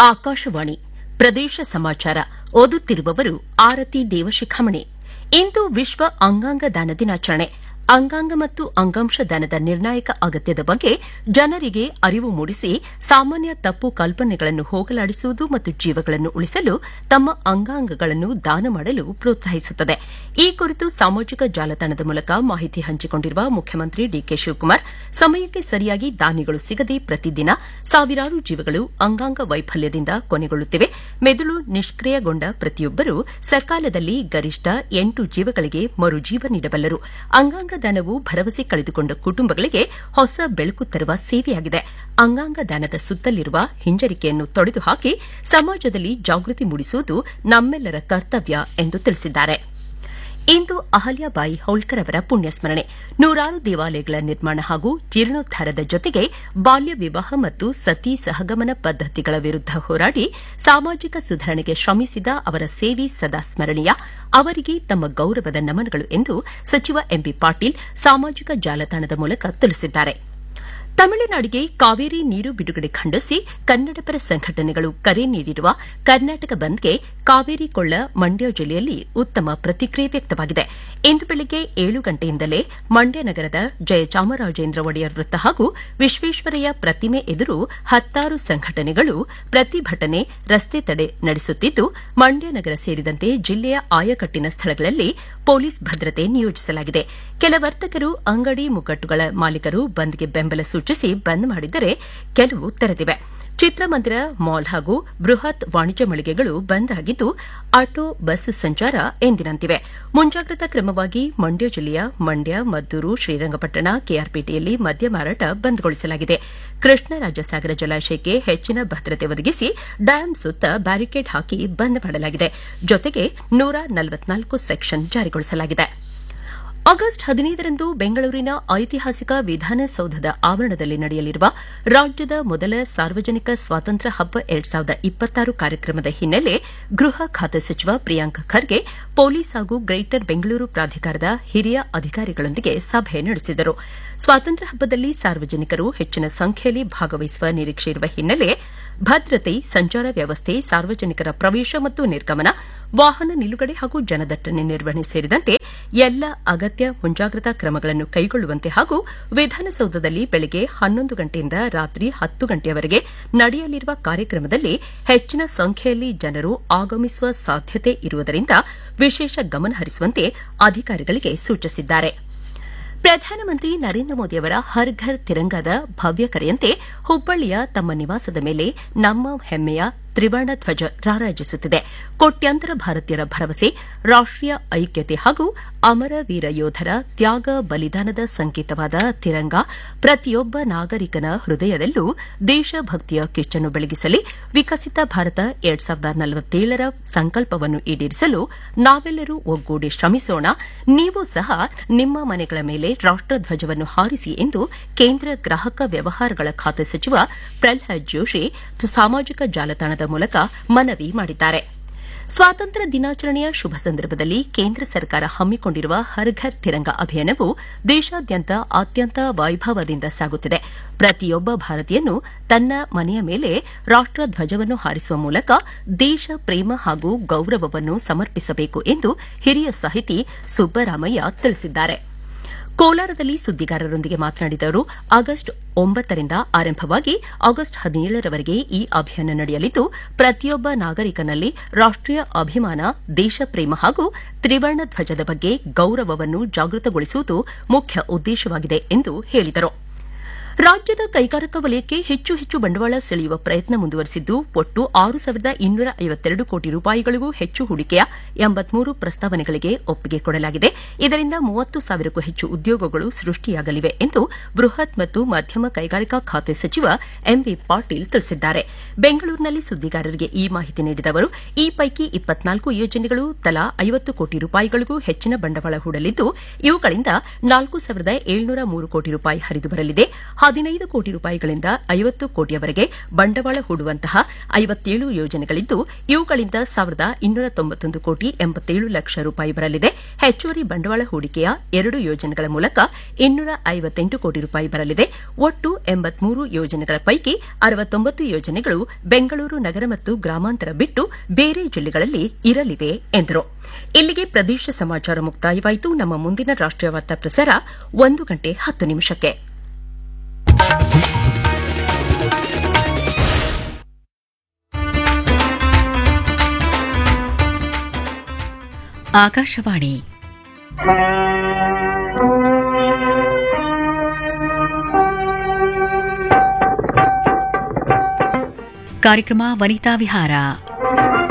ಆಕಾಶವಾಣಿ ಪ್ರದೇಶ ಸಮಾಚಾರ ಓದುತ್ತಿರುವವರು ಆರತಿ ದೇವಶಿಖಾಮಣಿ ಇಂದು ವಿಶ್ವ ಅಂಗಾಂಗ ದಾನ ದಿನಾಚರಣೆ ಅಂಗಾಂಗ ಮತ್ತು ಅಂಗಾಂಶ ದಾನದ ನಿರ್ಣಾಯಕ ಅಗತ್ಯದ ಬಗ್ಗೆ ಜನರಿಗೆ ಅರಿವು ಮೂಡಿಸಿ ಸಾಮಾನ್ಯ ತಪ್ಪು ಕಲ್ಪನೆಗಳನ್ನು ಹೋಗಲಾಡಿಸುವುದು ಮತ್ತು ಜೀವಗಳನ್ನು ಉಳಿಸಲು ತಮ್ಮ ಅಂಗಾಂಗಗಳನ್ನು ದಾನ ಮಾಡಲು ಪ್ರೋತ್ಸಾಹಿಸುತ್ತದೆ ಈ ಕುರಿತು ಸಾಮಾಜಿಕ ಜಾಲತಾಣದ ಮೂಲಕ ಮಾಹಿತಿ ಹಂಚಿಕೊಂಡಿರುವ ಮುಖ್ಯಮಂತ್ರಿ ಡಿಕೆ ಶಿವಕುಮಾರ್ ಸಮಯಕ್ಕೆ ಸರಿಯಾಗಿ ದಾನಿಗಳು ಸಿಗದೆ ಪ್ರತಿದಿನ ಸಾವಿರಾರು ಜೀವಗಳು ಅಂಗಾಂಗ ವೈಫಲ್ಯದಿಂದ ಕೊನೆಗೊಳ್ಳುತ್ತಿವೆ ಮೆದುಳು ನಿಷ್ಕ್ರಿಯಗೊಂಡ ಪ್ರತಿಯೊಬ್ಬರೂ ಸಕಾಲದಲ್ಲಿ ಗರಿಷ್ಠ ಎಂಟು ಜೀವಗಳಿಗೆ ಮರುಜೀವ ನೀಡಬಲ್ಲರು ಅಂಗಾಂಗ ದಾನವು ಭರವಸೆ ಕಳೆದುಕೊಂಡ ಕುಟುಂಬಗಳಿಗೆ ಹೊಸ ಬೆಳಕು ತರುವ ಸೇವೆಯಾಗಿದೆ ಅಂಗಾಂಗ ದಾನದ ಸುತ್ತಲಿರುವ ಹಿಂಜರಿಕೆಯನ್ನು ತೊಡೆದುಹಾಕಿ ಸಮಾಜದಲ್ಲಿ ಜಾಗೃತಿ ಮೂಡಿಸುವುದು ನಮ್ಮೆಲ್ಲರ ಕರ್ತವ್ಯ ಎಂದು ತಿಳಿಸಿದ್ದಾರೆ ಇಂದು ಅಹಲ್ಯಾಬಾಯಿ ಹೋಳ್ಕರ್ ಅವರ ಪುಣ್ಯಸ್ಮರಣೆ ನೂರಾರು ದೇವಾಲಯಗಳ ನಿರ್ಮಾಣ ಹಾಗೂ ಜೀರ್ಣೋದ್ದಾರದ ಜೊತೆಗೆ ಬಾಲ್ಯ ವಿವಾಹ ಮತ್ತು ಸತಿ ಸಹಗಮನ ಪದ್ದತಿಗಳ ವಿರುದ್ದ ಹೋರಾಡಿ ಸಾಮಾಜಿಕ ಸುಧಾರಣೆಗೆ ಶ್ರಮಿಸಿದ ಅವರ ಸೇವೆ ಸದಾ ಸ್ಮರಣೀಯ ಅವರಿಗೆ ತಮ್ಮ ಗೌರವದ ನಮನಗಳು ಎಂದು ಸಚಿವ ಎಂಬಿ ಪಾಟೀಲ್ ಸಾಮಾಜಿಕ ಜಾಲತಾಣದ ಮೂಲಕ ತಿಳಿಸಿದ್ದಾರೆ ತಮಿಳುನಾಡಿಗೆ ಕಾವೇರಿ ನೀರು ಬಿಡುಗಡೆ ಖಂಡಿಸಿ ಕನ್ನಡಪರ ಸಂಘಟನೆಗಳು ಕರೆ ನೀಡಿರುವ ಕರ್ನಾಟಕ ಬಂದ್ಗೆ ಕಾವೇರಿ ಕೊಳ್ಳ ಮಂಡ್ಯ ಜಿಲ್ಲೆಯಲ್ಲಿ ಉತ್ತಮ ಪ್ರತಿಕ್ರಿಯೆ ವ್ಯಕ್ತವಾಗಿದೆ ಇಂದು ಬೆಳಗ್ಗೆ ಏಳು ಗಂಟೆಯಿಂದಲೇ ಮಂಡ್ಯ ನಗರದ ಜಯಚಾಮರಾಜೇಂದ್ರ ಒಡೆಯರ್ ವೃತ್ತ ಹಾಗೂ ವಿಶ್ವೇಶ್ವರಯ್ಯ ಪ್ರತಿಮೆ ಎದುರು ಹತ್ತಾರು ಸಂಘಟನೆಗಳು ಪ್ರತಿಭಟನೆ ರಸ್ತೆ ತಡೆ ನಡೆಸುತ್ತಿದ್ದು ಮಂಡ್ಯ ನಗರ ಸೇರಿದಂತೆ ಜಿಲ್ಲೆಯ ಆಯಕಟ್ಟಿನ ಸ್ಥಳಗಳಲ್ಲಿ ಪೊಲೀಸ್ ಭದ್ರತೆ ನಿಯೋಜಿಸಲಾಗಿದೆ ಕೆಲ ವರ್ತಕರು ಅಂಗಡಿ ಮುಗ್ಗಟ್ಟುಗಳ ಮಾಲೀಕರು ಬಂದ್ಗೆ ಬೆಂಬಲ ಸೂಚಿಸಿ ಬಂದ್ ಮಾಡಿದ್ದರೆ ಕೆಲವು ತೆರೆದಿವೆ ಚಿತ್ರಮಂದಿರ ಮಾಲ್ ಹಾಗೂ ಬೃಹತ್ ವಾಣಿಜ್ಯ ಮಳಿಗೆಗಳು ಬಂದ್ ಆಗಿದ್ದು ಆಟೋ ಬಸ್ ಸಂಚಾರ ಎಂದಿನಂತಿವೆ ಮುಂಜಾಗ್ರತಾ ಕ್ರಮವಾಗಿ ಮಂಡ್ಯ ಜಿಲ್ಲೆಯ ಮಂಡ್ಯ ಮದ್ದೂರು ಶ್ರೀರಂಗಪಟ್ಟಣ ಕೆಆರ್ಪೇಟೆಯಲ್ಲಿ ಮದ್ಯ ಮಾರಾಟ ಬಂದ್ಗೊಳಿಸಲಾಗಿದೆ ಕೃಷ್ಣರಾಜಸಾಗರ ಜಲಾಶಯಕ್ಕೆ ಹೆಚ್ಚಿನ ಭದ್ರತೆ ಒದಗಿಸಿ ಡ್ಯಾಂ ಸುತ್ತ ಬ್ಯಾರಿಕೇಡ್ ಹಾಕಿ ಬಂದ್ ಮಾಡಲಾಗಿದೆ ಜೊತೆಗೆ ನೂರ ನಲವತ್ನಾಲ್ಕು ಸೆಕ್ಷನ್ ಜಾರಿಗೊಳಿಸಲಾಗಿದೆ ಆಗಸ್ಟ್ ಹದಿನೈದರಂದು ಬೆಂಗಳೂರಿನ ಐತಿಹಾಸಿಕ ವಿಧಾನಸೌಧದ ಆವರಣದಲ್ಲಿ ನಡೆಯಲಿರುವ ರಾಜ್ಯದ ಮೊದಲ ಸಾರ್ವಜನಿಕ ಸ್ವಾತಂತ್ರ್ಯ ಹಬ್ಬ ಎರಡ್ ಸಾವಿರದ ಇಪ್ಪತ್ತಾರು ಕಾರ್ಯಕ್ರಮದ ಹಿನ್ನೆಲೆ ಗೃಹ ಖಾತೆ ಸಚಿವ ಪ್ರಿಯಾಂಕ್ ಖರ್ಗೆ ಪೊಲೀಸ್ ಹಾಗೂ ಗ್ರೇಟರ್ ಬೆಂಗಳೂರು ಪ್ರಾಧಿಕಾರದ ಹಿರಿಯ ಅಧಿಕಾರಿಗಳೊಂದಿಗೆ ಸಭೆ ನಡೆಸಿದರು ಸ್ವಾತಂತ್ರ್ಯ ಹಬ್ಬದಲ್ಲಿ ಸಾರ್ವಜನಿಕರು ಹೆಚ್ಚಿನ ಸಂಖ್ಯೆಯಲ್ಲಿ ಭಾಗವಹಿಸುವ ನಿರೀಕ್ಷೆ ಇರುವ ಹಿನ್ನೆಲೆ ಭದ್ರತೆ ಸಂಚಾರ ವ್ಯವಸ್ಥೆ ಸಾರ್ವಜನಿಕರ ಪ್ರವೇಶ ಮತ್ತು ನಿರ್ಗಮನ ವಾಹನ ನಿಲುಗಡೆ ಹಾಗೂ ಜನದಟ್ಟಣೆ ನಿರ್ವಹಣೆ ಸೇರಿದಂತೆ ಎಲ್ಲ ಅಗತ್ಯ ಮುಂಜಾಗ್ರತಾ ಕ್ರಮಗಳನ್ನು ಕೈಗೊಳ್ಳುವಂತೆ ಹಾಗೂ ವಿಧಾನಸೌಧದಲ್ಲಿ ಬೆಳಗ್ಗೆ ಹನ್ನೊಂದು ಗಂಟೆಯಿಂದ ರಾತ್ರಿ ಹತ್ತು ಗಂಟೆಯವರೆಗೆ ನಡೆಯಲಿರುವ ಕಾರ್ಯಕ್ರಮದಲ್ಲಿ ಹೆಚ್ಚಿನ ಸಂಖ್ಯೆಯಲ್ಲಿ ಜನರು ಆಗಮಿಸುವ ಸಾಧ್ಯತೆ ಇರುವುದರಿಂದ ವಿಶೇಷ ಗಮನ ಹರಿಸುವಂತೆ ಅಧಿಕಾರಿಗಳಿಗೆ ಸೂಚಿಸಿದ್ದಾರೆ ಪ್ರಧಾನಮಂತ್ರಿ ನರೇಂದ್ರ ಮೋದಿಯವರ ಹರ್ ಘರ್ ತಿರಂಗದ ಭವ್ಯ ಕರೆಯಂತೆ ಹುಬ್ಬಳ್ಳಿಯ ತಮ್ಮ ನಿವಾಸದ ಮೇಲೆ ನಮ್ಮ ಹೆಮ್ಮೆಯ ತ್ರಿವರ್ಣ ಧ್ವಜ ರಾರಾಜಿಸುತ್ತಿದೆ ಕೋಟ್ಯಾಂತರ ಭಾರತೀಯರ ಭರವಸೆ ರಾಷ್ಟೀಯ ಐಕ್ಯತೆ ಹಾಗೂ ಅಮರ ವೀರ ಯೋಧರ ತ್ಯಾಗ ಬಲಿದಾನದ ಸಂಕೇತವಾದ ತಿರಂಗ ಪ್ರತಿಯೊಬ್ಬ ನಾಗರಿಕನ ಹೃದಯದಲ್ಲೂ ದೇಶಭಕ್ತಿಯ ಕಿಚ್ಚನ್ನು ಬೆಳಗಿಸಲಿ ವಿಕಸಿತ ಭಾರತ ಎರಡ್ ಸಾವಿರದ ನಲವತ್ತೇಳರ ಸಂಕಲ್ಪವನ್ನು ಈಡೇರಿಸಲು ನಾವೆಲ್ಲರೂ ಒಗ್ಗೂಡಿ ಶ್ರಮಿಸೋಣ ನೀವು ಸಹ ನಿಮ್ಮ ಮನೆಗಳ ಮೇಲೆ ರಾಷ್ಟಧ್ವಜವನ್ನು ಹಾರಿಸಿ ಎಂದು ಕೇಂದ್ರ ಗ್ರಾಹಕ ವ್ಯವಹಾರಗಳ ಖಾತೆ ಸಚಿವ ಪ್ರಲ್ಹಾದ್ ಜೋಶಿ ಸಾಮಾಜಿಕ ಜಾಲತಾಣದ ಮೂಲಕ ಮನವಿ ಮಾಡಿದ್ದಾರೆ ಸ್ವಾತಂತ್ರ್ಯ ದಿನಾಚರಣೆಯ ಶುಭ ಸಂದರ್ಭದಲ್ಲಿ ಕೇಂದ್ರ ಸರ್ಕಾರ ಹಮ್ಮಿಕೊಂಡಿರುವ ಹರ್ ಘರ್ ತಿರಂಗ ಅಭಿಯಾನವು ದೇಶಾದ್ಯಂತ ಅತ್ಯಂತ ವೈಭವದಿಂದ ಸಾಗುತ್ತಿದೆ ಪ್ರತಿಯೊಬ್ಬ ಭಾರತೀಯನು ತನ್ನ ಮನೆಯ ಮೇಲೆ ರಾಷ್ಟಧ್ವಜವನ್ನು ಹಾರಿಸುವ ಮೂಲಕ ದೇಶ ಪ್ರೇಮ ಹಾಗೂ ಗೌರವವನ್ನು ಸಮರ್ಪಿಸಬೇಕು ಎಂದು ಹಿರಿಯ ಸಾಹಿತಿ ಸುಬ್ಬರಾಮಯ್ಯ ತಿಳಿಸಿದ್ದಾರೆ ಕೋಲಾರದಲ್ಲಿ ಸುದ್ದಿಗಾರರೊಂದಿಗೆ ಮಾತನಾಡಿದ ಅವರು ಆಗಸ್ಟ್ ಒಂಬತ್ತರಿಂದ ಆರಂಭವಾಗಿ ಆಗಸ್ಟ್ ಹದಿನೇಳರವರೆಗೆ ಈ ಅಭಿಯಾನ ನಡೆಯಲಿದ್ದು ಪ್ರತಿಯೊಬ್ಬ ನಾಗರಿಕನಲ್ಲಿ ರಾಷ್ಟೀಯ ಅಭಿಮಾನ ದೇಶ ಪ್ರೇಮ ಹಾಗೂ ತ್ರಿವರ್ಣ ಧ್ವಜದ ಬಗ್ಗೆ ಗೌರವವನ್ನು ಜಾಗೃತಗೊಳಿಸುವುದು ಮುಖ್ಯ ಉದ್ದೇಶವಾಗಿದೆ ಎಂದು ಹೇಳಿದರು ರಾಜ್ಯದ ಕೈಗಾರಿಕಾ ವಲಯಕ್ಕೆ ಹೆಚ್ಚು ಹೆಚ್ಚು ಬಂಡವಾಳ ಸೆಳೆಯುವ ಪ್ರಯತ್ನ ಮುಂದುವರೆಸಿದ್ದು ಒಟ್ಟು ಆರು ಸಾವಿರದ ಇನ್ನೂರ ಐವತ್ತೆರಡು ಕೋಟಿ ರೂಪಾಯಿಗಳಿಗೂ ಹೆಚ್ಚು ಹೂಡಿಕೆಯ ಎಂಬತ್ಮೂರು ಪ್ರಸ್ತಾವನೆಗಳಿಗೆ ಒಪ್ಪಿಗೆ ಕೊಡಲಾಗಿದೆ ಇದರಿಂದ ಮೂವತ್ತು ಸಾವಿರಕ್ಕೂ ಹೆಚ್ಚು ಉದ್ಯೋಗಗಳು ಸೃಷ್ಟಿಯಾಗಲಿವೆ ಎಂದು ಬೃಹತ್ ಮತ್ತು ಮಧ್ಯಮ ಕೈಗಾರಿಕಾ ಖಾತೆ ಸಚಿವ ಎಂಬಿ ಪಾಟೀಲ್ ತಿಳಿಸಿದ್ದಾರೆ ಬೆಂಗಳೂರಿನಲ್ಲಿ ಸುದ್ದಿಗಾರರಿಗೆ ಈ ಮಾಹಿತಿ ನೀಡಿದ ಅವರು ಈ ಪೈಕಿ ಇಪ್ಪತ್ನಾಲ್ಕು ಯೋಜನೆಗಳು ತಲಾ ಐವತ್ತು ಕೋಟಿ ರೂಪಾಯಿಗಳಿಗೂ ಹೆಚ್ಚಿನ ಬಂಡವಾಳ ಹೂಡಲಿದ್ದು ಇವುಗಳಿಂದ ನಾಲ್ಕು ಸಾವಿರದ ಏಳ್ನೂರ ಮೂರು ಕೋಟಿ ರೂಪಾಯಿ ಹರಿದು ಬರಲಿದೆ ಹದಿನೈದು ಕೋಟಿ ರೂಪಾಯಿಗಳಿಂದ ಐವತ್ತು ಕೋಟಿಯವರೆಗೆ ಬಂಡವಾಳ ಹೂಡುವಂತಹ ಐವತ್ತೇಳು ಯೋಜನೆಗಳಿದ್ದು ಇವುಗಳಿಂದ ಸಾವಿರದ ಇನ್ನೂರ ತೊಂಬತ್ತೊಂದು ಕೋಟಿ ಎಂಬತ್ತೇಳು ಲಕ್ಷ ರೂಪಾಯಿ ಬರಲಿದೆ ಹೆಚ್ಚುವರಿ ಬಂಡವಾಳ ಹೂಡಿಕೆಯ ಎರಡು ಯೋಜನೆಗಳ ಮೂಲಕ ಇನ್ನೂರ ಐವತ್ತೆಂಟು ಕೋಟಿ ರೂಪಾಯಿ ಬರಲಿದೆ ಒಟ್ಟು ಎಂಬತ್ಮೂರು ಯೋಜನೆಗಳ ಪೈಕಿ ಅರವತ್ತೊಂಬತ್ತು ಯೋಜನೆಗಳು ಬೆಂಗಳೂರು ನಗರ ಮತ್ತು ಗ್ರಾಮಾಂತರ ಬಿಟ್ಟು ಬೇರೆ ಜಿಲ್ಲೆಗಳಲ್ಲಿ ಇರಲಿವೆ ಎಂದರು ಇಲ್ಲಿಗೆ ಪ್ರದೇಶ ಸಮಾಚಾರ ಮುಕ್ತಾಯವಾಯಿತು ನಮ್ಮ ಮುಂದಿನ ರಾಷ್ಟೀಯ ವಾರ್ತಾ ಪ್ರಸಾರ ಒಂದು ಗಂಟೆ ಹತ್ತು ನಿಮಿಷಕ್ಕೆ ಆಕಾಶವಾಣಿ ಕಾರ್ಯಕ್ರಮ ವನಿತಾ ವಿಹಾರ